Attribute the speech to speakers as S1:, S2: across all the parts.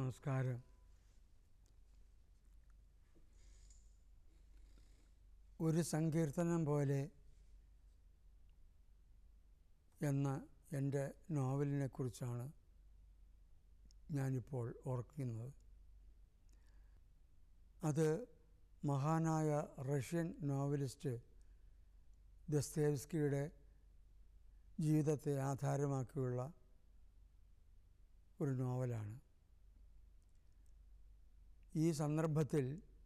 S1: നമസ്കാരം ഒരു സങ്കീർത്തനം പോലെ എന്ന എൻ്റെ നോവലിനെ കുറിച്ചാണ് ഞാനിപ്പോൾ ഓർക്കുന്നത് അത് മഹാനായ റഷ്യൻ നോവലിസ്റ്റ് ദസ്തേവ്സ്കിയുടെ ജീവിതത്തെ ആധാരമാക്കിയുള്ള ഒരു നോവലാണ് ഈ സന്ദർഭത്തിൽ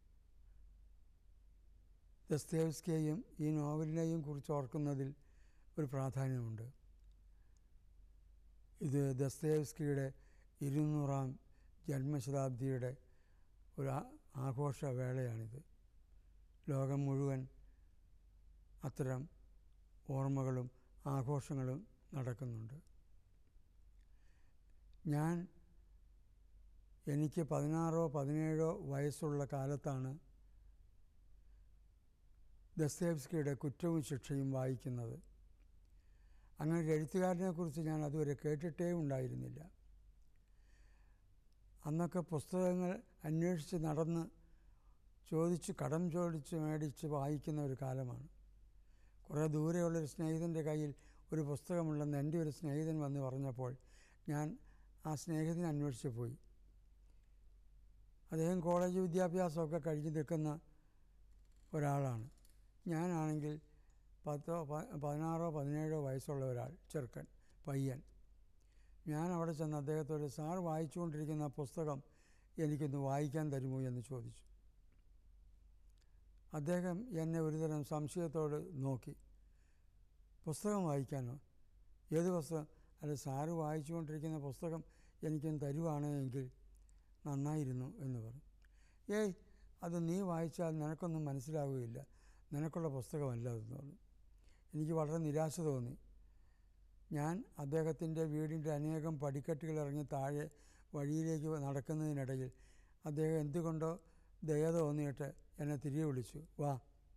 S1: ദസ്തേവ്സ്കിയെയും ഈ നോവലിനെയും കുറിച്ച് ഓർക്കുന്നതിൽ ഒരു പ്രാധാന്യമുണ്ട് ഇത് ദസ്തേവ്സ്കിയുടെ ഇരുന്നൂറാം ജന്മശതാബ്ദിയുടെ ഒരു ആ- ആഘോഷവേളയാണിത് ലോകം മുഴുവൻ അത്തരം ഓർമ്മകളും ആഘോഷങ്ങളും നടക്കുന്നുണ്ട് ഞാൻ എനിക്ക് പതിനാറോ പതിനേഴോ വയസ്സുള്ള കാലത്താണ് ദസ്തേവ്സ്കിയുടെ കുറ്റവും ശിക്ഷയും വായിക്കുന്നത് അങ്ങനെ ഒരു എഴുത്തുകാരനെക്കുറിച്ച് ഞാൻ അതുവരെ കേട്ടിട്ടേ ഉണ്ടായിരുന്നില്ല അന്നൊക്കെ പുസ്തകങ്ങൾ അന്വേഷിച്ച് നടന്ന് ചോദിച്ച് കടം ചോദിച്ച് മേടിച്ച് വായിക്കുന്ന ഒരു കാലമാണ് കുറേ ദൂരെയുള്ളൊരു സ്നേഹിതൻ്റെ കയ്യിൽ ഒരു പുസ്തകമുണ്ടെന്ന് എൻ്റെ ഒരു സ്നേഹിതൻ വന്ന് പറഞ്ഞപ്പോൾ ഞാൻ ആ സ്നേഹിതനെ അന്വേഷിച്ച് പോയി അദ്ദേഹം കോളേജ് വിദ്യാഭ്യാസമൊക്കെ കഴിഞ്ഞ് നിൽക്കുന്ന ഒരാളാണ് ഞാനാണെങ്കിൽ പത്തോ പ- പതിനാറോ പതിനേഴോ വയസ്സുള്ള ഒരാൾ ചെറുക്കൻ പയ്യൻ ഞാൻ അവിടെ ചെന്ന് അദ്ദേഹത്തോട് സാർ വായിച്ചുകൊണ്ടിരിക്കുന്ന ആ പുസ്തകം എനിക്കൊന്ന് വായിക്കാൻ തരുമോ എന്ന് ചോദിച്ചു അദ്ദേഹം എന്നെ ഒരുതരം സംശയത്തോട് നോക്കി പുസ്തകം വായിക്കാനോ ഏത് പുസ്തകം അല്ല സാറ് വായിച്ചുകൊണ്ടിരിക്കുന്ന പുസ്തകം എനിക്കൊന്ന് തരുവാണ് എങ്കിൽ നന്നായിരുന്നു എന്ന് പറഞ്ഞു ഏയ് അത് നീ വായിച്ചാൽ നിനക്കൊന്നും മനസ്സിലാവുകയില്ല നിനക്കുള്ള പുസ്തകമല്ല അതെന്ന് പറഞ്ഞു എനിക്ക് വളരെ നിരാശ തോന്നി ഞാൻ അദ്ദേഹത്തിൻ്റെ വീടിൻ്റെ അനേകം പടിക്കെട്ടുകൾ ഇറങ്ങി താഴെ വഴിയിലേക്ക് നടക്കുന്നതിനിടയിൽ അദ്ദേഹം എന്തുകൊണ്ടോ ദയ തോന്നിയിട്ട് എന്നെ തിരികെ വിളിച്ചു വാ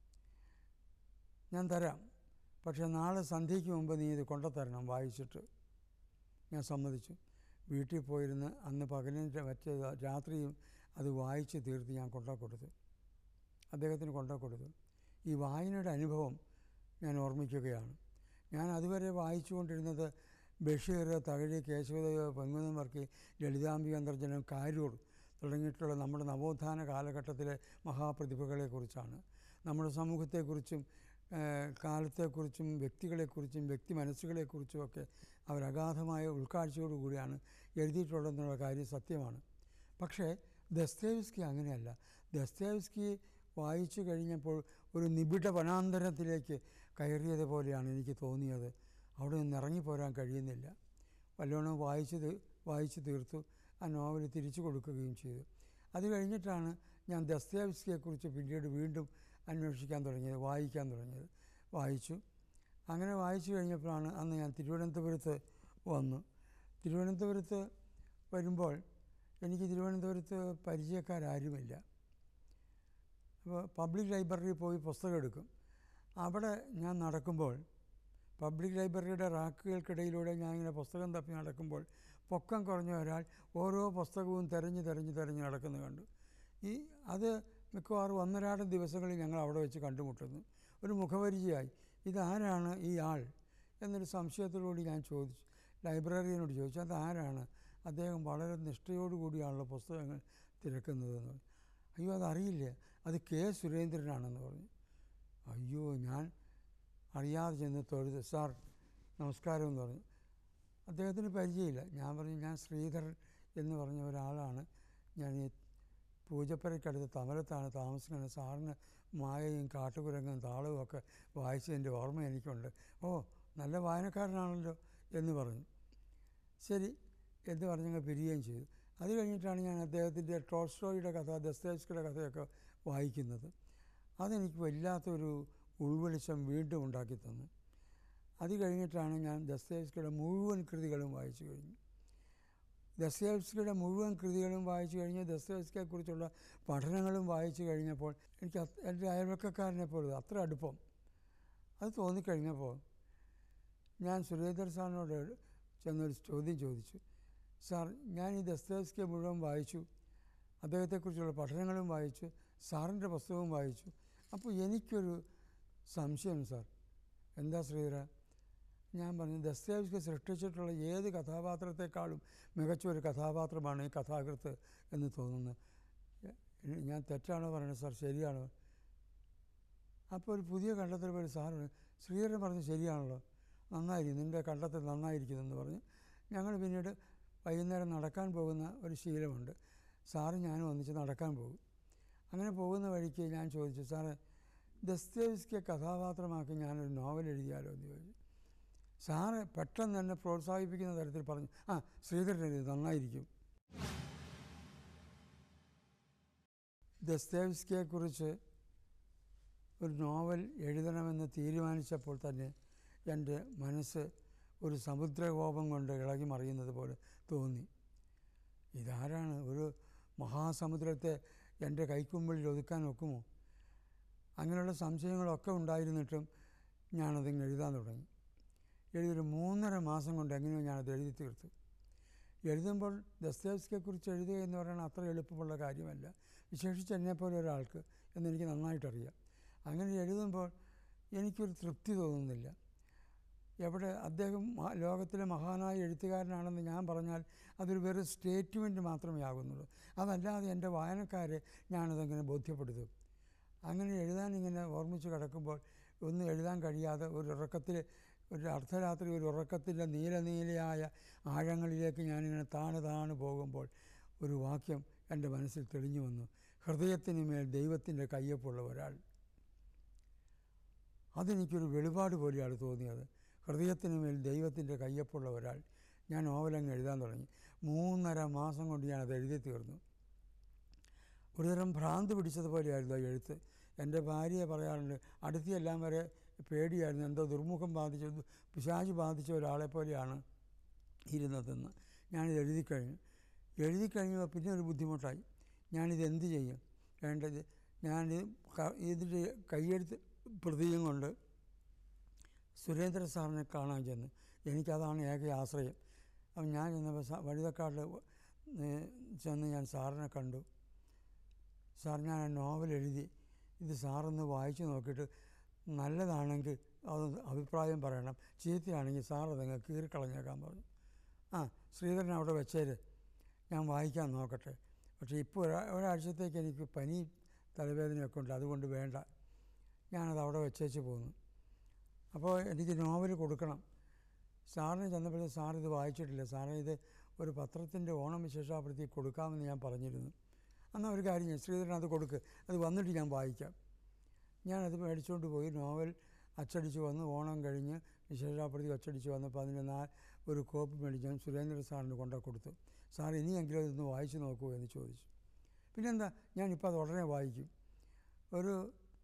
S1: ഞാൻ തരാം പക്ഷേ നാളെ സന്ധ്യയ്ക്ക് മുമ്പ് നീ ഇത് കൊണ്ടുത്തരണം വായിച്ചിട്ട് ഞാൻ സമ്മതിച്ചു വീട്ടിൽ പോയിരുന്ന് അന്ന് പകലിൻ്റെ മറ്റേ രാത്രിയും അത് വായിച്ച് തീർത്ത് ഞാൻ കൊണ്ടു കൊടുത്തു അദ്ദേഹത്തിന് കൊണ്ടു കൊടുത്തു ഈ വായനയുടെ അനുഭവം ഞാൻ ഓർമ്മിക്കുകയാണ് ഞാൻ അതുവരെ വായിച്ചുകൊണ്ടിരുന്നത് ബഷീർ തകഴി കേശവദേവ് പൊൻകുന്നമർക്കി ലളിതാംബിക അന്തർജനം കാരൂർ തുടങ്ങിയിട്ടുള്ള നമ്മുടെ നവോത്ഥാന കാലഘട്ടത്തിലെ മഹാപ്രതിഭകളെക്കുറിച്ചാണ് നമ്മുടെ സമൂഹത്തെക്കുറിച്ചും ഏഹ്, കാലത്തെക്കുറിച്ചും വ്യക്തികളെക്കുറിച്ചും വ്യക്തി മനസ്സുകളെക്കുറിച്ചുമൊക്കെ അവർ അഗാധമായ ഉൾക്കാഴ്ചയോടുകൂടിയാണ് എഴുതിയിട്ടുള്ളതെന്നുള്ള കാര്യം സത്യമാണ് പക്ഷേ ദസ്തേവ്സ്കി അങ്ങനെയല്ല ദസ്തേവ്സ്കി വായിച്ചു കഴിഞ്ഞപ്പോൾ ഒരു നിബിഡ വനാന്തരത്തിലേക്ക് കയറിയത് പോലെയാണ് എനിക്ക് തോന്നിയത് അവിടെ നിന്ന് ഇറങ്ങിപ്പോരാൻ കഴിയുന്നില്ല വല്ലോണം വായിച്ച് തീ- വായിച്ച് തീർത്തു ആ നോവൽ തിരിച്ചു കൊടുക്കുകയും ചെയ്തു അത് കഴിഞ്ഞിട്ടാണ് ഞാൻ ദസ്തേവ്സ്കിയെക്കുറിച്ച് പിന്നീട് വീണ്ടും അന്വേഷിക്കാൻ തുടങ്ങിയത് വായിക്കാൻ തുടങ്ങിയത് വായിച്ചു അങ്ങനെ വായിച്ചു കഴിഞ്ഞപ്പോഴാണ് അന്ന് ഞാൻ തിരുവനന്തപുരത്ത് വന്നു തിരുവനന്തപുരത്ത് വരുമ്പോൾ എനിക്ക് തിരുവനന്തപുരത്ത് പരിചയക്കാരാരുമില്ല അപ്പോൾ പബ്ലിക് ലൈബ്രറിയിൽ പോയി പുസ്തകം എടുക്കും അവിടെ ഞാൻ നടക്കുമ്പോൾ പബ്ലിക് ലൈബ്രറിയുടെ റാക്കുകൾക്കിടയിലൂടെ ഞാൻ ഇങ്ങനെ പുസ്തകം തപ്പി നടക്കുമ്പോൾ പൊക്കം കുറഞ്ഞ ഒരാൾ ഓരോ പുസ്തകവും തിരഞ്ഞ് തിരഞ്ഞ് തിരഞ്ഞ് നടക്കുന്നത് കണ്ടു ഈ അത് മിക്കവാറും ഒന്നരാടം ദിവസങ്ങളിൽ ഞങ്ങൾ അവിടെ വെച്ച് കണ്ടുമുട്ടുന്നു ഒരു മുഖപരിചയമായി ഇതാരാണ് ഈ ആൾ എന്നൊരു സംശയത്തോടുകൂടി ഞാൻ ചോദിച്ചു ലൈബ്രറിയനോട് ചോദിച്ചു അത് ആരാണ് അദ്ദേഹം വളരെ നിഷ്ഠയോടുകൂടിയാണല്ലോ പുസ്തകങ്ങൾ തിരക്കുന്നതെന്ന് പറഞ്ഞു അയ്യോ അതറിയില്ല അത് കെ സുരേന്ദ്രനാണെന്ന് പറഞ്ഞു അയ്യോ ഞാൻ അറിയാതെ ചെന്ന് തൊഴുത് സാർ നമസ്കാരം എന്ന് പറഞ്ഞു അദ്ദേഹത്തിന് പരിചയമില്ല ഞാൻ പറഞ്ഞു ഞാൻ ശ്രീധരൻ എന്ന് പറഞ്ഞ ഒരാളാണ് ഞാൻ ഈ പൂജപ്പുരയ്ക്കടുത്ത് തമലത്താണ് താമസിക്കുന്നത് സാറിന് മായയും കാട്ടുകുരങ്ങും താളവും ഒക്കെ വായിച്ചതിൻ്റെ ഓർമ്മ എനിക്കുണ്ട് ഓ നല്ല വായനക്കാരനാണല്ലോ എന്ന് പറഞ്ഞു ശരി എന്ന് പറഞ്ഞങ്ങ് പിരിയുകയും ചെയ്തു അത് കഴിഞ്ഞിട്ടാണ് ഞാൻ അദ്ദേഹത്തിൻ്റെ ടോൾസ്റ്റോയുടെ കഥ ദസ്തേവ്സ്കിയുടെ കഥയൊക്കെ വായിക്കുന്നത് അതെനിക്ക് വല്ലാത്തൊരു ഉൾവെളിച്ചം വീണ്ടും ഉണ്ടാക്കി തന്നു അത് കഴിഞ്ഞിട്ടാണ് ഞാൻ ദസ്തേവ്സ്കിയുടെ മുഴുവൻ കൃതികളും വായിച്ചു കഴിഞ്ഞു ദസ്തേവ്സ്കിയുടെ മുഴുവൻ കൃതികളും വായിച്ചു കഴിഞ്ഞ് ദസ്തേവ്സ്കിയെക്കുറിച്ചുള്ള പഠനങ്ങളും വായിച്ചു കഴിഞ്ഞപ്പോൾ എനിക്ക് അത് എൻ്റെ അയൽവക്കക്കാരനെ പോലെ അത്ര അടുപ്പം അത് തോന്നിക്കഴിഞ്ഞപ്പോൾ ഞാൻ സുരേന്ദ്ര സാറിനോട് ചെന്നൊരു ചോദ്യം ചോദിച്ചു സാർ ഞാൻ ഈ ദസ്തേവ്സ്കിയെ മുഴുവൻ വായിച്ചു അദ്ദേഹത്തെക്കുറിച്ചുള്ള പഠനങ്ങളും വായിച്ചു സാറിൻ്റെ പുസ്തകവും വായിച്ചു അപ്പോൾ എനിക്കൊരു സംശയം സാർ എന്താ ശ്രീധര ഞാൻ പറഞ്ഞു ദസ്തേവ്സ്കി സൃഷ്ടിച്ചിട്ടുള്ള ഏത് കഥാപാത്രത്തെക്കാളും മികച്ച ഒരു കഥാപാത്രമാണ് ഈ കഥാകൃത്ത് എന്ന് തോന്നുന്നു എ- ഞാൻ തെറ്റാണോ പറയുന്നത് സാർ ശരിയാണോ അപ്പോൾ ഒരു പുതിയ കണ്ടെത്തൽ പോലെ സാറ് ശ്രീധരൻ പറഞ്ഞ് ശരിയാണല്ലോ നന്നായിരിക്കും നിൻ്റെ കണ്ടെത്തൽ നന്നായിരിക്കുമെന്ന് പറഞ്ഞ് ഞങ്ങൾ പിന്നീട് വൈകുന്നേരം നടക്കാൻ പോകുന്ന ഒരു ശീലമുണ്ട് സാറ് ഞാനും ഒന്നിച്ച് നടക്കാൻ പോകും അങ്ങനെ പോകുന്ന വഴിക്ക് ഞാൻ ചോദിച്ചു സാറേ ദസ്തേവ്സ്കിയെ കഥാപാത്രമാക്കി ഞാനൊരു നോവൽ എഴുതിയാലോ എന്ന് ചോദിച്ചു സാറ് പെട്ടെന്ന് എന്നെ പ്രോത്സാഹിപ്പിക്കുന്ന തരത്തിൽ പറഞ്ഞു ആ ശ്രീധരൻ എഴുതി നന്നായിരിക്കും ദസ്തേവ്സ്കിയെക്കുറിച്ച് ഒരു നോവൽ എഴുതണമെന്ന് തീരുമാനിച്ചപ്പോൾ തന്നെ എൻ്റെ മനസ്സ് ഒരു സമുദ്രകോപം കൊണ്ട് ഇളകി മറിയുന്നത് പോലെ തോന്നി ഇതാരാണ് ഒരു മഹാസമുദ്രത്തെ എൻ്റെ കൈക്കുമ്പിളിൽ ഒതുക്കാൻ ഒക്കുമോ അങ്ങനെയുള്ള സംശയങ്ങളൊക്കെ ഉണ്ടായിരുന്നിട്ടും ഞാനതിങ്ങ് എഴുതാൻ തുടങ്ങി എഴുതിയൊരു മൂന്നര മാസം കൊണ്ട് എങ്ങനെയോ ഞാനത് എഴുതി തീർത്തു എഴുതുമ്പോൾ ദസ്തേവ്സ്കിയെക്കുറിച്ച് എഴുതുക എന്ന് പറയുന്നത് അത്ര എളുപ്പമുള്ള കാര്യമല്ല വിശേഷിച്ച് എന്നെപ്പോലെ ഒരാൾക്ക് എന്നെനിക്ക് നന്നായിട്ടറിയാം അങ്ങനെ എഴുതുമ്പോൾ എനിക്കൊരു തൃപ്തി തോന്നുന്നില്ല എവിടെ അദ്ദേഹം മ- ലോകത്തിലെ മഹാനായ എഴുത്തുകാരനാണെന്ന് ഞാൻ പറഞ്ഞാൽ അതൊരു വെറും സ്റ്റേറ്റ്മെൻറ്റ് മാത്രമേ ആകുന്നുള്ളൂ അതല്ലാതെ എൻ്റെ വായനക്കാരെ ഞാനതങ്ങനെ ബോധ്യപ്പെടുത്തും അങ്ങനെ എഴുതാൻ ഇങ്ങനെ ഓർമ്മിച്ച് കിടക്കുമ്പോൾ ഒന്നും എഴുതാൻ കഴിയാതെ ഒരു ഉറക്കത്തിൽ ഒരു അർദ്ധരാത്രി ഒരു ഉറക്കത്തിൻ്റെ നീല നീലയായ ആഴങ്ങളിലേക്ക് ഞാനിങ്ങനെ താണ് താണ് പോകുമ്പോൾ ഒരു വാക്യം എൻ്റെ മനസ്സിൽ തെളിഞ്ഞു വന്നു ഹൃദയത്തിന് മേൽ ദൈവത്തിൻ്റെ കയ്യൊപ്പുള്ള ഒരാൾ അതെനിക്കൊരു വെളിപാട് പോലെയാണ് തോന്നിയത് ഹൃദയത്തിന് മേൽ ദൈവത്തിൻ്റെ കയ്യൊപ്പുള്ള ഒരാൾ ഞാൻ നോവലങ്ങ് എഴുതാൻ തുടങ്ങി മൂന്നര മാസം കൊണ്ട് ഞാനത് എഴുതി തീർന്നു ഒരുതരം ഭ്രാന്ത് പിടിച്ചതുപോലെയായിരുന്നു ആ എഴുത്ത് എൻ്റെ ഭാര്യയെ പറയാറുണ്ട് അടുത്തെല്ലാം വരെ പേടിയായിരുന്നു എന്തോ ദുർമുഖം ബാധിച്ച പിശാച് ബാധിച്ച ഒരാളെ പോലെയാണ് ഇരുന്നതെന്ന് ഞാനിത് എഴുതി കഴിഞ്ഞു എഴുതി കഴിഞ്ഞപ്പോൾ പിന്നെ ഒരു ബുദ്ധിമുട്ടായി ഞാനിത് എന്ത് ചെയ്യും വേണ്ടത് ഞാനിത് ക- ഇതിൻ്റെ കയ്യെഴുത്ത് പ്രതിയും കൊണ്ട് സുരേന്ദ്ര സാറിനെ കാണാൻ ചെന്നു എനിക്കതാണ് ഏക ആശ്രയം അപ്പം ഞാൻ ചെന്നപ്പോൾ സാ വഴുതക്കാട്ടിൽ ഏഹ്, ചെന്ന് ഞാൻ സാറിനെ കണ്ടു സാർ ഞാൻ ആ നോവൽ എഴുതി ഇത് സാറൊന്ന് വായിച്ചു നോക്കിയിട്ട് നല്ലതാണെങ്കിൽ അത് അഭിപ്രായം പറയണം ചീത്തയാണെങ്കിൽ സാർ അതങ്ങ് കീറിക്കളഞ്ഞേക്കാൻ പറഞ്ഞു ആ ശ്രീധരൻ അവിടെ വെച്ചേര് ഞാൻ വായിക്കാൻ നോക്കട്ടെ പക്ഷേ ഇപ്പോൾ ഒരാ ഒരാഴ്ചത്തേക്ക് എനിക്ക് പനി തലവേദനയൊക്കെ ഉണ്ട് അതുകൊണ്ട് വേണ്ട ഞാനത് അവിടെ വെച്ചേച്ച് പോന്നു അപ്പോൾ എനിക്ക് നോവൽ കൊടുക്കണം സാറിന് ചെന്നപ്പോഴേ സാർ ഇത് വായിച്ചിട്ടില്ല സാറേ ഇത് ഒരു പത്രത്തിൻ്റെ ഓണം വിശേഷാപ്പെടുത്തി കൊടുക്കാമെന്ന് ഞാൻ പറഞ്ഞിരുന്നു എന്നാൽ ഒരു കാര്യം ചെയ്യാം ശ്രീധരൻ അത് കൊടുക്ക് അത് വന്നിട്ട് ഞാൻ വായിക്കാം ഞാനത് മേടിച്ചുകൊണ്ട് പോയി നോവൽ അച്ചടിച്ച് വന്ന് ഓണം കഴിഞ്ഞ് വിശേഷാപ്രതി അച്ചടിച്ച് വന്നപ്പോൾ അതിൻ്റെ നാ ഒരു കോപ്പി മേടിച്ച് ഞാൻ സുരേന്ദ്ര സാറിന് കൊണ്ടു കൊടുത്തു സാർ ഇനിയെങ്കിലും ഇതൊന്ന് വായിച്ച് നോക്കൂ എന്ന് ചോദിച്ചു പിന്നെന്താ ഞാനിപ്പോൾ അത് ഉടനെ വായിക്കും ഒരു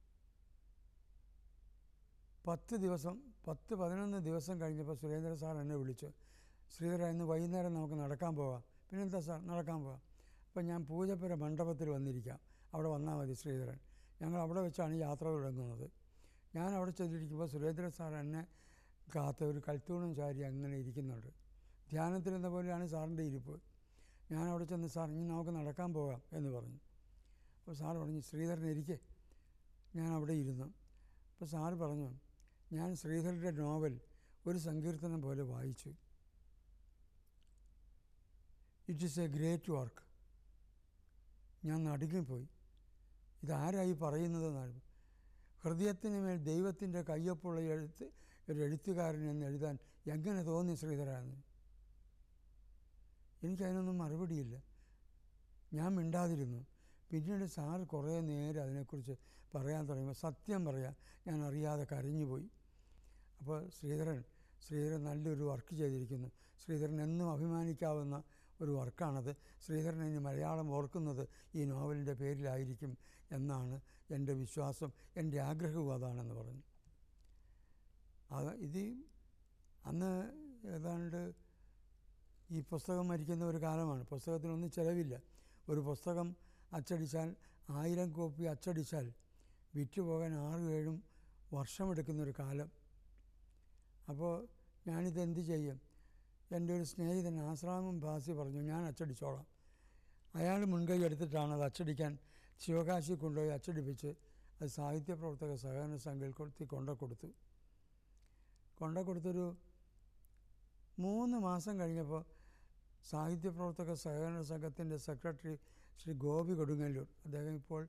S1: പത്ത് ദിവസം പത്ത് പതിനൊന്ന് ദിവസം കഴിഞ്ഞപ്പോൾ സുരേന്ദ്ര സാർ എന്നെ വിളിച്ചു ശ്രീധര ഇന്ന് വൈകുന്നേരം നമുക്ക് നടക്കാൻ പോകാം പിന്നെന്താ സാർ നടക്കാൻ പോകാം അപ്പം ഞാൻ പൂജപ്പുര മണ്ഡപത്തിൽ വന്നിരിക്കാം അവിടെ വന്നാൽ മതി ശ്രീധരൻ ഞങ്ങൾ അവിടെ വെച്ചാണ് യാത്ര തുടങ്ങുന്നത് ഞാൻ അവിടെ ചെന്നിരിക്കുമ്പോൾ സുരേന്ദ്രൻ സാർ എന്നെ കാത്ത ഒരു കൽത്തൂണും ചാരി അങ്ങനെ ഇരിക്കുന്നുണ്ട് ധ്യാനത്തിലെന്ന പോലെയാണ് സാറിൻ്റെ ഇരിപ്പ് ഞാൻ അവിടെ ചെന്ന് സാർ ഇനി നമുക്ക് നടക്കാൻ പോകാം എന്ന് പറഞ്ഞു അപ്പോൾ സാർ പറഞ്ഞു ശ്രീധരൻ ഇരിക്കെ ഞാൻ അവിടെ ഇരുന്നു അപ്പോൾ സാറ് പറഞ്ഞു ഞാൻ ശ്രീധരൻ്റെ നോവൽ ഒരു സങ്കീർത്തനം പോലെ വായിച്ചു it is a great work ഞാൻ നടുങ്ങിപ്പോയി ഇതാരായി പറയുന്നതെന്നാണ് ഹൃദയത്തിന് മേൽ ദൈവത്തിൻ്റെ കയ്യൊപ്പുള്ള എഴുത്ത് ഒരു എഴുത്തുകാരൻ എന്ന് എഴുതാൻ എങ്ങനെ തോന്നി ശ്രീധരാന്ന് എനിക്കതിനൊന്നും മറുപടിയില്ല ഞാൻ മിണ്ടാതിരുന്നു പിന്നീട് സാറ് കുറേ നേരം അതിനെക്കുറിച്ച് പറയാൻ തുടങ്ങിയപ്പോൾ സത്യം പറയാം ഞാൻ അറിയാതെ കരഞ്ഞുപോയി അപ്പോൾ ശ്രീധരൻ ശ്രീധരൻ നല്ലൊരു വർക്ക് ചെയ്തിരിക്കുന്നു ശ്രീധരൻ എന്നും അഭിമാനിക്കാവുന്ന ഒരു വർക്കാണത് ശ്രീധരൻ ഇനി മലയാളം ഓർക്കുന്നത് ഈ നോവലിൻ്റെ പേരിലായിരിക്കും എന്നാണ് എൻ്റെ വിശ്വാസം എൻ്റെ ആഗ്രഹവും അതാണെന്ന് പറഞ്ഞു അത് ഇത് അന്ന് ഏതാണ്ട് ഈ പുസ്തകം മരിക്കുന്ന ഒരു കാലമാണ് പുസ്തകത്തിനൊന്നും ചിലവില്ല ഒരു പുസ്തകം അച്ചടിച്ചാൽ ആയിരം കോപ്പി അച്ചടിച്ചാൽ വിറ്റുപോകാൻ ആറും ഏഴും വർഷമെടുക്കുന്നൊരു കാലം അപ്പോൾ ഞാനിത് എന്ത് ചെയ്യും എൻ്റെ ഒരു സ്നേഹിതൻ ആശ്രാമം ഭാസി പറഞ്ഞു ഞാൻ അച്ചടിച്ചോളാം അയാൾ മുൻകൈ എടുത്തിട്ടാണ് അത് അച്ചടിക്കാൻ ശിവകാശി കൊണ്ടുപോയി അച്ചടിപ്പിച്ച് അത് സാഹിത്യ പ്രവർത്തക സഹകരണ സംഘത്തിൽ കൊടുത്തി കൊണ്ട കൊടുത്തു കൊണ്ട കൊടുത്തൊരു മൂന്ന് മാസം കഴിഞ്ഞപ്പോൾ സാഹിത്യ പ്രവർത്തക സഹകരണ സംഘത്തിൻ്റെ സെക്രട്ടറി ശ്രീ ഗോപി കൊടുങ്ങല്ലൂർ അദ്ദേഹം ഇപ്പോൾ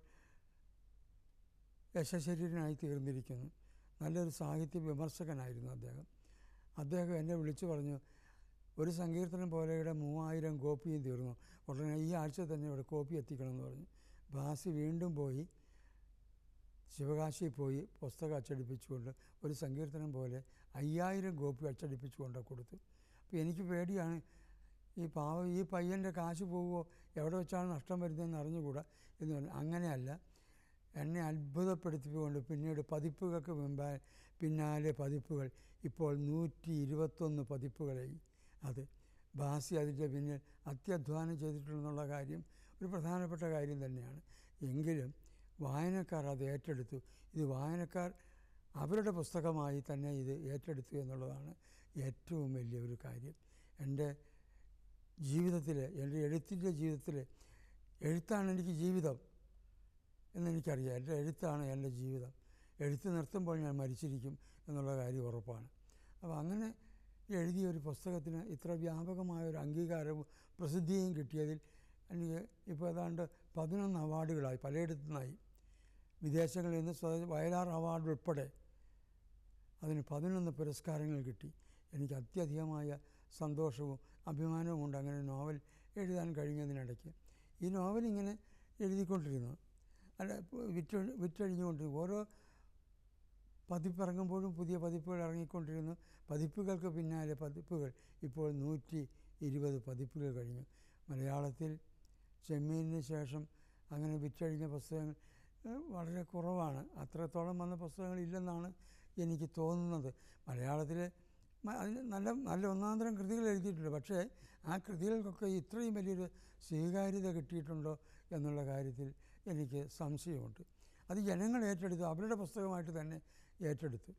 S1: യശശരീരനായി തീർന്നിരിക്കുന്നു നല്ലൊരു സാഹിത്യ വിമർശകനായിരുന്നു അദ്ദേഹം അദ്ദേഹം എന്നെ വിളിച്ചു പറഞ്ഞു ഒരു സങ്കീർത്തനം പോലെയുടെ മൂവായിരം കോപ്പിയും തീർന്നു ഉടനെ ഈ ആഴ്ച തന്നെ ഇവിടെ കോപ്പി എത്തിക്കണമെന്ന് പറഞ്ഞു ഭാസി വീണ്ടും പോയി ശിവകാശി പോയി പുസ്തകം അച്ചടിപ്പിച്ചുകൊണ്ട് ഒരു സങ്കീർത്തനം പോലെ അയ്യായിരം കോപ്പി അച്ചടിപ്പിച്ചുകൊണ്ട് കൊടുത്തു അപ്പോൾ എനിക്ക് പേടിയാണ് ഈ പാവം ഈ പയ്യൻ്റെ കാശ് പോകുമോ എവിടെ വെച്ചാണ് നഷ്ടം വരുന്നതെന്ന് അറിഞ്ഞുകൂടാ എന്ന് പറഞ്ഞു അങ്ങനെയല്ല എന്നെ അത്ഭുതപ്പെടുത്തിക്കൊണ്ട് പിന്നീട് പതിപ്പുകൾക്ക് മുമ്പേ പിന്നാലെ പതിപ്പുകൾ ഇപ്പോൾ നൂറ്റി ഇരുപത്തൊന്ന് പതിപ്പുകളായി അത് ബാസി അതിൻ്റെ പിന്നിൽ അത്യധ്വാനം ചെയ്തിട്ടുണ്ടെന്നുള്ള കാര്യം ഒരു പ്രധാനപ്പെട്ട കാര്യം തന്നെയാണ് എങ്കിലും വായനക്കാർ അത് ഏറ്റെടുത്തു ഇത് വായനക്കാർ അവരുടെ പുസ്തകമായി തന്നെ ഇത് ഏറ്റെടുത്തു എന്നുള്ളതാണ് ഏറ്റവും വലിയൊരു കാര്യം എൻ്റെ ജീവിതത്തിൽ എൻ്റെ എഴുത്തിൻ്റെ ജീവിതത്തിൽ എഴുത്താണ് എനിക്ക് ജീവിതം എന്നെനിക്കറിയാം എൻ്റെ എഴുത്താണ് എൻ്റെ ജീവിതം എഴുത്ത് നിർത്തുമ്പോൾ ഞാൻ മരിച്ചിരിക്കും എന്നുള്ള കാര്യം ഉറപ്പാണ് അപ്പോൾ അങ്ങനെ എഴുതിയ ഒരു പുസ്തകത്തിന് ഇത്ര വ്യാപകമായ ഒരു അംഗീകാരവും പ്രസിദ്ധിയും കിട്ടിയതിൽ എനിക്ക് ഇപ്പോൾ ഏതാണ്ട് പതിനൊന്ന് അവാർഡുകളായി പലയിടത്തു നിന്നായി വിദേശങ്ങളിൽ നിന്ന് സ്വ- വയലാർ അവാർഡ് ഉൾപ്പെടെ അതിന് പതിനൊന്ന് പുരസ്കാരങ്ങൾ കിട്ടി എനിക്ക് അത്യധികമായ സന്തോഷവും അഭിമാനവും ഉണ്ട് അങ്ങനെ നോവൽ എഴുതാൻ കഴിഞ്ഞതിനിടയ്ക്ക് ഈ നോവൽ ഇങ്ങനെ എഴുതിക്കൊണ്ടിരുന്നു അല്ല ഇപ്പൊ വിറ്റ് വിറ്റഴിഞ്ഞുകൊണ്ടിരുന്നു ഓരോ പതിപ്പിറങ്ങുമ്പോഴും പുതിയ പതിപ്പുകൾ ഇറങ്ങിക്കൊണ്ടിരുന്നു പതിപ്പുകൾക്ക് പിന്നാലെ പതിപ്പുകൾ ഇപ്പോൾ നൂറ്റി ഇരുപത് പതിപ്പുകൾ കഴിഞ്ഞു മലയാളത്തിൽ ചെമ്മീനിന് ശേഷം അങ്ങനെ വിറ്റഴിഞ്ഞ പുസ്തകങ്ങൾ ഏഹ്, വളരെ കുറവാണ് അത്രത്തോളം വന്ന പുസ്തകങ്ങൾ ഇല്ലെന്നാണ് എനിക്ക് തോന്നുന്നത് മലയാളത്തിൽ അതിന് നല്ല നല്ല ഒന്നാന്തരം കൃതികൾ എഴുതിയിട്ടുണ്ട് പക്ഷേ ആ കൃതികൾക്കൊക്കെ ഇത്രയും വലിയൊരു സ്വീകാര്യത കിട്ടിയിട്ടുണ്ടോ എന്നുള്ള കാര്യത്തിൽ എനിക്ക് സംശയമുണ്ട് അത് ജനങ്ങൾ ഏറ്റെടുത്തു അവരുടെ പുസ്തകമായിട്ട് തന്നെ ഏറ്റെടുത്തു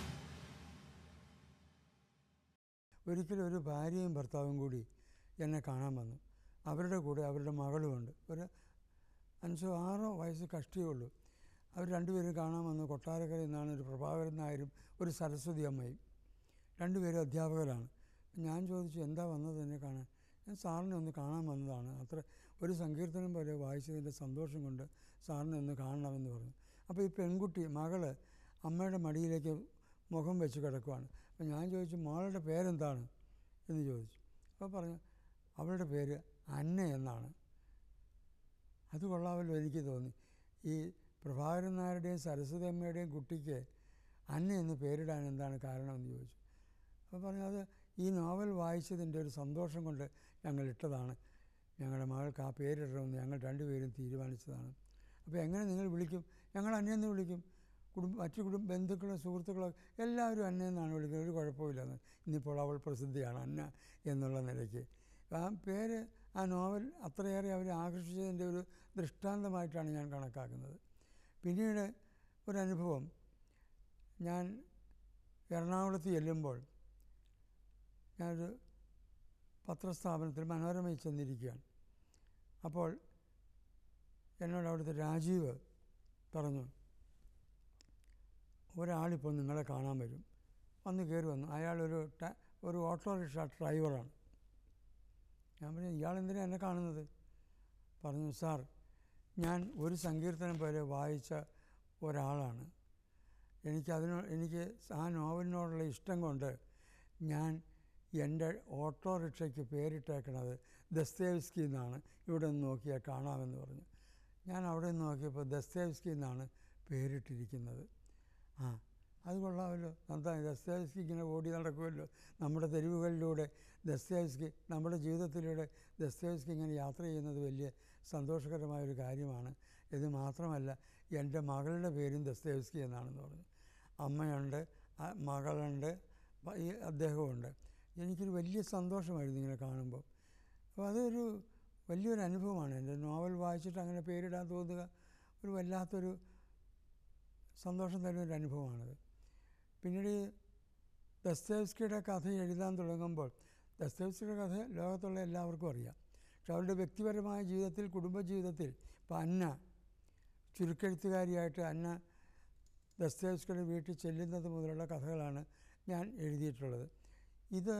S1: ഒരിക്കലും ഒരു ഭാര്യയും ഭർത്താവും കൂടി എന്നെ കാണാൻ വന്നു അവരുടെ കൂടെ അവരുടെ മകളുമുണ്ട് ഒരു അഞ്ചോ ആറോ വയസ്സ് കഷ്ടിയേ ഉള്ളൂ അവർ രണ്ടുപേരും കാണാൻ വന്നു കൊട്ടാരക്കരയിൽ നിന്നാണ് ഒരു പ്രഭാകരൻ നായരും ഒരു സരസ്വതി അമ്മയും രണ്ടുപേരും അധ്യാപകരാണ് ഞാൻ ചോദിച്ചു എന്താ വന്നത് എന്നെ കാണാൻ ഞാൻ സാറിനെ ഒന്ന് കാണാൻ വന്നതാണ് അത്ര ഒരു സങ്കീർത്തനം പോലെ വായിച്ചതിൻ്റെ സന്തോഷം കൊണ്ട് സാറിനെ ഒന്ന് കാണണമെന്ന് പറഞ്ഞു അപ്പോൾ ഈ പെൺകുട്ടി മകള് അമ്മയുടെ മടിയിലേക്ക് മുഖം വെച്ച് കിടക്കുവാണ് അപ്പോൾ ഞാൻ ചോദിച്ചു മോളുടെ പേരെന്താണ് എന്ന് ചോദിച്ചു അപ്പോൾ പറഞ്ഞു അവളുടെ പേര് അന്ന എന്നാണ് അത് കൊള്ളാമല്ലോ എനിക്ക് തോന്നി ഈ പ്രഭാകരൻ നായരുടെയും സരസ്വതി അമ്മയുടെയും കുട്ടിക്ക് അന്ന എന്ന് പേരിടാൻ എന്താണ് കാരണമെന്ന് ചോദിച്ചു അപ്പോൾ പറഞ്ഞു അത് ഈ നോവൽ വായിച്ചതിൻ്റെ ഒരു സന്തോഷം കൊണ്ട് ഞങ്ങൾ ഇട്ടതാണ് ഞങ്ങളുടെ മകൾക്ക് ആ പേരിടണമെന്ന് ഞങ്ങൾ രണ്ടുപേരും തീരുമാനിച്ചതാണ് അപ്പോൾ എങ്ങനെ നിങ്ങൾ വിളിക്കും ഞങ്ങൾ അന്യെന്ന് വിളിക്കും കുടുംബ മറ്റു കുടുംബ ബന്ധുക്കളോ സുഹൃത്തുക്കളോ എല്ലാവരും അന്ന എന്നാണ് വിളിക്കുന്നത് ഒരു കുഴപ്പമില്ലെന്ന് ഇന്നിപ്പോൾ അവൾ പ്രസിദ്ധിയാണ് അന്ന എന്നുള്ള നിലയ്ക്ക് ആ പേര് ആ നോവൽ അത്രയേറെ അവരെ ആകർഷിച്ചതിൻ്റെ ഒരു ദൃഷ്ടാന്തമായിട്ടാണ് ഞാൻ കണക്കാക്കുന്നത് പിന്നീട് ഒരനുഭവം ഞാൻ എറണാകുളത്ത് ചെല്ലുമ്പോൾ ഞാനൊരു പത്രസ്ഥാപനത്തിൽ മനോരമയിൽ ചെന്നിരിക്കുകയാണ് അപ്പോൾ എന്നോട് അവിടുത്തെ രാജീവ് പറഞ്ഞു ഒരാളിപ്പോൾ നിങ്ങളെ കാണാൻ വരും വന്ന് കയറി വന്നു അയാളൊരു ട- ഒരു ഓട്ടോറിക്ഷ ഡ്രൈവറാണ് ഞാൻ പറഞ്ഞു ഇയാൾ എന്തിനാണ് എന്നെ കാണുന്നത് പറഞ്ഞു സാർ ഞാൻ ഒരു സങ്കീർത്തനം പോലെ വായിച്ച ഒരാളാണ് എനിക്കതിനോ എനിക്ക് ആ നോവലിനോടുള്ള ഇഷ്ടം കൊണ്ട് ഞാൻ എൻ്റെ ഓട്ടോറിക്ഷയ്ക്ക് പേരിട്ടേക്കണത് ദസ്തേവ്സ്കി എന്നാണ് ഇവിടെ നിന്ന് നോക്കിയാൽ കാണാമെന്ന് പറഞ്ഞു ഞാൻ അവിടെ നിന്ന് നോക്കിയപ്പോൾ ദസ്തേവ്സ്കി എന്നാണ് പേരിട്ടിരിക്കുന്നത് ആ അത് കൊള്ളാമല്ലോ എന്താ ദസ്തേവ്സ്കി ഇങ്ങനെ ഓടി നടക്കുമല്ലോ നമ്മുടെ തെരുവുകളിലൂടെ ദസ്തേവ്സ്കി നമ്മുടെ ജീവിതത്തിലൂടെ ദസ്തേവ്സ്കി ഇങ്ങനെ യാത്ര ചെയ്യുന്നത് വലിയ സന്തോഷകരമായൊരു കാര്യമാണ് ഇത് മാത്രമല്ല എൻ്റെ മകളുടെ പേരും ദസ്തേവ്സ്കി എന്നാണെന്ന് പറഞ്ഞു അമ്മയുണ്ട് ആ മകളുണ്ട് പ- ഈ അദ്ദേഹമുണ്ട് എനിക്കൊരു വലിയ സന്തോഷമായിരുന്നു ഇങ്ങനെ കാണുമ്പോൾ അപ്പോൾ അതൊരു വലിയൊരു അനുഭവമാണ് എൻ്റെ നോവൽ വായിച്ചിട്ട് അങ്ങനെ പേരിടാൻ തോന്നുക ഒരു വല്ലാത്തൊരു സന്തോഷം തരുന്ന ഒരു അനുഭവമാണത് പിന്നീട് ഈ ദസ്തേവ്സ്കിയുടെ കഥ എഴുതാൻ തുടങ്ങുമ്പോൾ ദസ്തേവ്സ്കിയുടെ കഥ ലോകത്തുള്ള എല്ലാവർക്കും അറിയാം പക്ഷെ അവരുടെ വ്യക്തിപരമായ ജീവിതത്തിൽ കുടുംബജീവിതത്തിൽ ഇപ്പം അന്ന ചുരുക്കെഴുത്തുകാരിയായിട്ട് അന്ന ദസ്തേവ്സ്കിയുടെ വീട്ടിൽ ചെല്ലുന്നത് മുതലുള്ള കഥകളാണ് ഞാൻ എഴുതിയിട്ടുള്ളത് ഇത്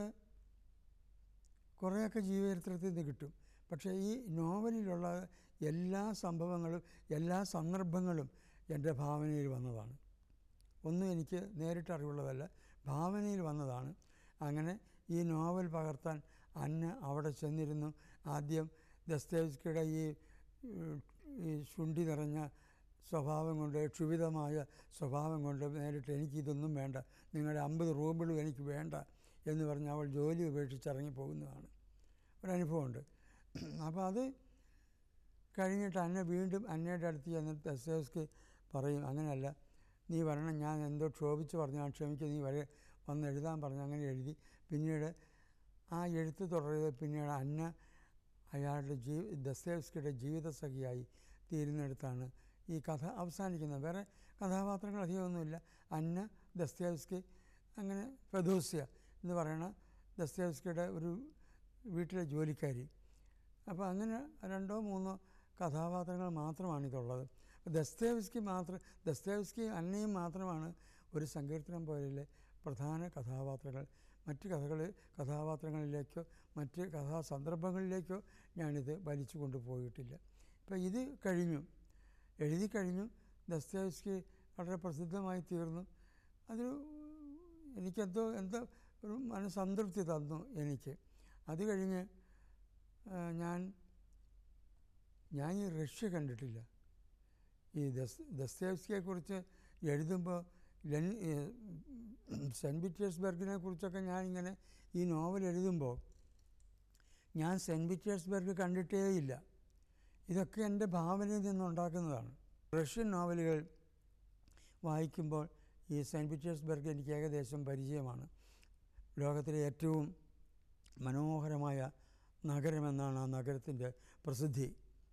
S1: കുറേയൊക്കെ ജീവചരിത്രത്തിൽ നിന്ന് കിട്ടും പക്ഷേ ഈ നോവലിലുള്ള എല്ലാ സംഭവങ്ങളും എല്ലാ സന്ദർഭങ്ങളും എൻ്റെ ഭാവനയിൽ വന്നതാണ് ഒന്നും എനിക്ക് നേരിട്ട് അറിവുള്ളതല്ല ഭാവനയിൽ വന്നതാണ് അങ്ങനെ ഈ നോവൽ പകർത്താൻ അന്ന അവിടെ ചെന്നിരുന്നു ആദ്യം ദസ്തേവ്സ്കിയുടെ ഈ ഉം, ഈ ശുണ്ടി നിറഞ്ഞ സ്വഭാവം കൊണ്ട് ക്ഷുഭിതമായ സ്വഭാവം കൊണ്ട് നേരിട്ട് എനിക്കിതൊന്നും വേണ്ട നിങ്ങളുടെ അമ്പത് റൂബിളും എനിക്ക് വേണ്ട എന്ന് പറഞ്ഞ് അവൾ ജോലി ഉപേക്ഷിച്ച് ഇറങ്ങി പോകുന്നതാണ് ഒരനുഭവമുണ്ട് അപ്പോൾ അത് കഴിഞ്ഞിട്ട് അന്ന വീണ്ടും അന്നയുടെ അടുത്ത് ചെന്നിട്ട് ദസ്തേവ്സ്കി പറയും അങ്ങനെയല്ല നീ വരണം ഞാൻ എന്തോ ക്ഷോഭിച്ച് പറഞ്ഞു ഞാൻ ക്ഷമിക്കുക നീ വരെ വന്ന് എഴുതാൻ പറഞ്ഞു അങ്ങനെ എഴുതി പിന്നീട് ആ എഴുത്ത് തുടരുന്നത് പിന്നീട് അന്ന അയാളുടെ ജീ ദസ്തേവ്സ്കിയുടെ ജീവിതസഖിയായി തീരുന്നിടത്താണ് ഈ കഥ അവസാനിക്കുന്നത് വേറെ കഥാപാത്രങ്ങൾ അധികമൊന്നുമില്ല അന്ന ദസ്തേവ്സ്കി അങ്ങനെ ഫെദോസ്യ എന്ന് പറയുന്ന ദസ്തേവ്സ്കിയുടെ ഒരു വീട്ടിലെ ജോലിക്കാരി അപ്പോൾ അങ്ങനെ രണ്ടോ മൂന്നോ കഥാപാത്രങ്ങൾ മാത്രമാണ് ഇതുള്ളത് ദസ്തേവ്സ്കി മാത്രം ദസ്തേവ്സ്കി അന്നയും മാത്രമാണ് ഒരു സങ്കീർത്തനം പോലെയുള്ള പ്രധാന കഥാപാത്രങ്ങൾ മറ്റ് കഥകൾ കഥാപാത്രങ്ങളിലേക്കോ മറ്റ് കഥാസന്ദർഭങ്ങളിലേക്കോ ഞാനിത് വലിച്ചു കൊണ്ടുപോയിട്ടില്ല ഇപ്പോൾ ഇത് കഴിഞ്ഞു എഴുതി കഴിഞ്ഞു ദസ്തേവ്സ്കി വളരെ പ്രസിദ്ധമായി തീർന്നു അതൊരു എനിക്കെന്തോ എന്തോ ഒരു മനസ്സംതൃപ്തി തന്നു എനിക്ക് അത് കഴിഞ്ഞ് ആ, ഞാൻ ഞാൻ ഈ റഷ്യ കണ്ടിട്ടില്ല ഈ ദസ് ദസ്തേവ്സ്കിയെക്കുറിച്ച് എഴുതുമ്പോൾ ലെൻ ഈ സെൻറ്റ് പീറ്റേഴ്സ്ബർഗിനെ കുറിച്ചൊക്കെ ഞാനിങ്ങനെ ഈ നോവൽ എഴുതുമ്പോൾ ഞാൻ സെൻറ്റ് പീറ്റേഴ്സ്ബർഗ് കണ്ടിട്ടേയില്ല ഇതൊക്കെ എൻ്റെ ഭാവനയിൽ നിന്നുണ്ടാക്കുന്നതാണ് റഷ്യൻ നോവലുകൾ വായിക്കുമ്പോൾ ഈ സെൻറ്റ് പീറ്റേഴ്സ്ബർഗ് എനിക്ക് ഏകദേശം പരിചയമാണ് ലോകത്തിലെ ഏറ്റവും മനോഹരമായ നഗരമെന്നാണ് ആ നഗരത്തിൻ്റെ പ്രസിദ്ധി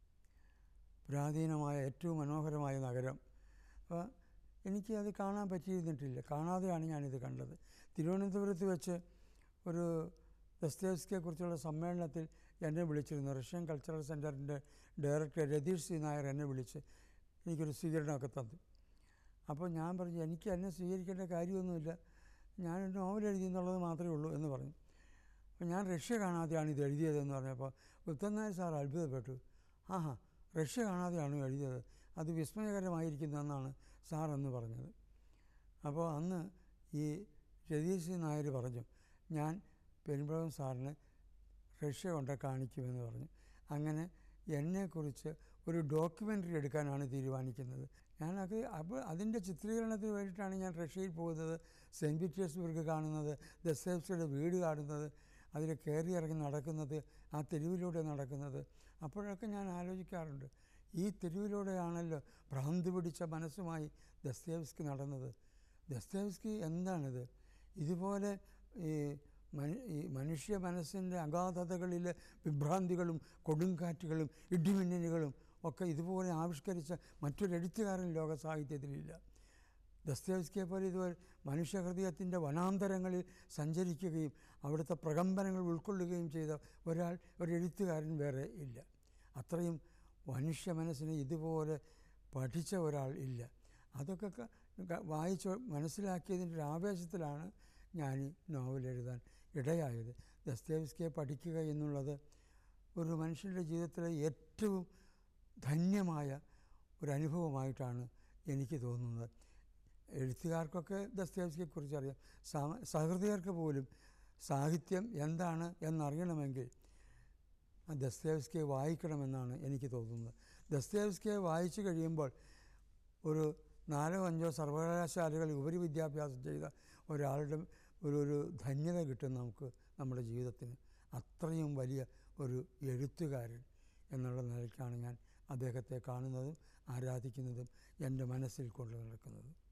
S1: പ്രാചീനമായ ഏറ്റവും മനോഹരമായ നഗരം അപ്പോൾ എനിക്ക് അത് കാണാൻ പറ്റിയിരുന്നിട്ടില്ല കാണാതെയാണ് ഞാനിത് കണ്ടത് തിരുവനന്തപുരത്ത് വെച്ച് ഒരു ദസ്തേവ്സ്കിയെക്കുറിച്ചുള്ള സമ്മേളനത്തിൽ എന്നെ വിളിച്ചിരുന്നു റഷ്യൻ കൾച്ചറൽ സെൻറ്ററിൻ്റെ ഡയറക്ടർ രതീഷ് സി നായർ എന്നെ വിളിച്ച് എനിക്കൊരു സ്വീകരണമൊക്കെ തന്നു അപ്പോൾ ഞാൻ പറഞ്ഞു എനിക്ക് എന്നെ സ്വീകരിക്കേണ്ട കാര്യമൊന്നുമില്ല ഞാൻ നോവൽ എഴുതി എന്നുള്ളത് മാത്രമേ ഉള്ളൂ എന്ന് പറഞ്ഞു അപ്പോൾ ഞാൻ റഷ്യ കാണാതെയാണ് ഇത് എഴുതിയതെന്ന് പറഞ്ഞപ്പോൾ ഉത്തം നായർ സാർ അത്ഭുതപ്പെട്ടു ആഹാ റഷ്യ കാണാതെയാണ് എഴുതിയത് അത് വിസ്മയകരമായിരിക്കുന്നതെന്നാണ് സാർ എന്ന് പറഞ്ഞത് അപ്പോൾ അന്ന് ഈ രതീഷ് നായർ പറഞ്ഞു ഞാൻ പെരുമ്പളം സാറിന് റഷ്യ കൊണ്ട് കാണിക്കുമെന്ന് പറഞ്ഞു അങ്ങനെ എന്നെക്കുറിച്ച് ഒരു ഡോക്യുമെൻ്ററി എടുക്കാനാണ് തീരുമാനിക്കുന്നത് ഞാനത് അപ്പോൾ അതിൻ്റെ ചിത്രീകരണത്തിന് വേണ്ടിയിട്ടാണ് ഞാൻ റഷ്യയിൽ പോകുന്നത് സെൻറ്റ് പീറ്റേഴ്സ്ബർഗ് കാണുന്നത് ദസ്തേവ്സ്കിയുടെ വീട് കാണുന്നത് അതിൽ കയറി ഇറങ്ങി നടക്കുന്നത് ആ തെരുവിലൂടെ നടക്കുന്നത് അപ്പോഴൊക്കെ ഞാൻ ആലോചിക്കാറുണ്ട് ഈ തെരുവിലൂടെയാണല്ലോ ഭ്രാന്ത് പിടിച്ച മനസ്സുമായി ദസ്തേവ്സ്കി നടന്നത് ദസ്തേവ്സ്കി എന്താണിത് ഇതുപോലെ ഈ മനു ഈ മനുഷ്യ മനസ്സിൻ്റെ അഗാധതകളിലെ വിഭ്രാന്തികളും കൊടുങ്കാറ്റുകളും ഇടിമിന്നലുകളും ഒക്കെ ഇതുപോലെ ആവിഷ്കരിച്ച മറ്റൊരു എഴുത്തുകാരൻ ലോക സാഹിത്യത്തിലില്ല ദസ്തേവ്സ്കിയെ പോലെ ഇതുപോലെ മനുഷ്യഹൃദയത്തിൻ്റെ വനാന്തരങ്ങളിൽ സഞ്ചരിക്കുകയും അവിടുത്തെ പ്രകമ്പനങ്ങൾ ഉൾക്കൊള്ളുകയും ചെയ്ത ഒരാൾ ഒരു എഴുത്തുകാരൻ വേറെ ഇല്ല അത്രയും മനുഷ്യ മനസ്സിനെ ഇതുപോലെ പഠിച്ച ഒരാൾ ഇല്ല അതൊക്കെ ക- ക- വായിച്ച് മനസ്സിലാക്കിയതിൻ്റെ ഒരു ആവേശത്തിലാണ് ഞാൻ ഈ നോവൽ എഴുതാൻ ഇടയായത് ദസ്തേവ്സ്കിയെ പഠിക്കുക എന്നുള്ളത് ഒരു മനുഷ്യൻ്റെ ജീവിതത്തിലെ ഏറ്റവും ധന്യമായ ഒരു അനുഭവമായിട്ടാണ് എനിക്ക് തോന്നുന്നത് എഴുത്തുകാർക്കൊക്കെ ദസ്തേവ്സ്കിയെക്കുറിച്ച് അറിയാം സാമ- സഹൃദയർക്ക് പോലും സാഹിത്യം എന്താണ് എന്നറിയണമെങ്കിൽ ആ ദസ്തേവ്സ്കിയെ വായിക്കണമെന്നാണ് എനിക്ക് തോന്നുന്നത് ദസ്തേവ്സ്കിയെ വായിച്ചു കഴിയുമ്പോൾ ഒരു നാലോ അഞ്ചോ സർവകലാശാലകളിൽ ഉപരിവിദ്യാഭ്യാസം ചെയ്ത ഒരാളുടെ ഒരു ഒരു ധന്യത കിട്ടും നമുക്ക് നമ്മുടെ ജീവിതത്തിന് അത്രയും വലിയ ഒരു എഴുത്തുകാരൻ എന്നുള്ള നിലയ്ക്കാണ് ഞാൻ അദ്ദേഹത്തെ കാണുന്നതും ആരാധിക്കുന്നതും എൻ്റെ മനസ്സിൽ കൊണ്ടു നടക്കുന്നതും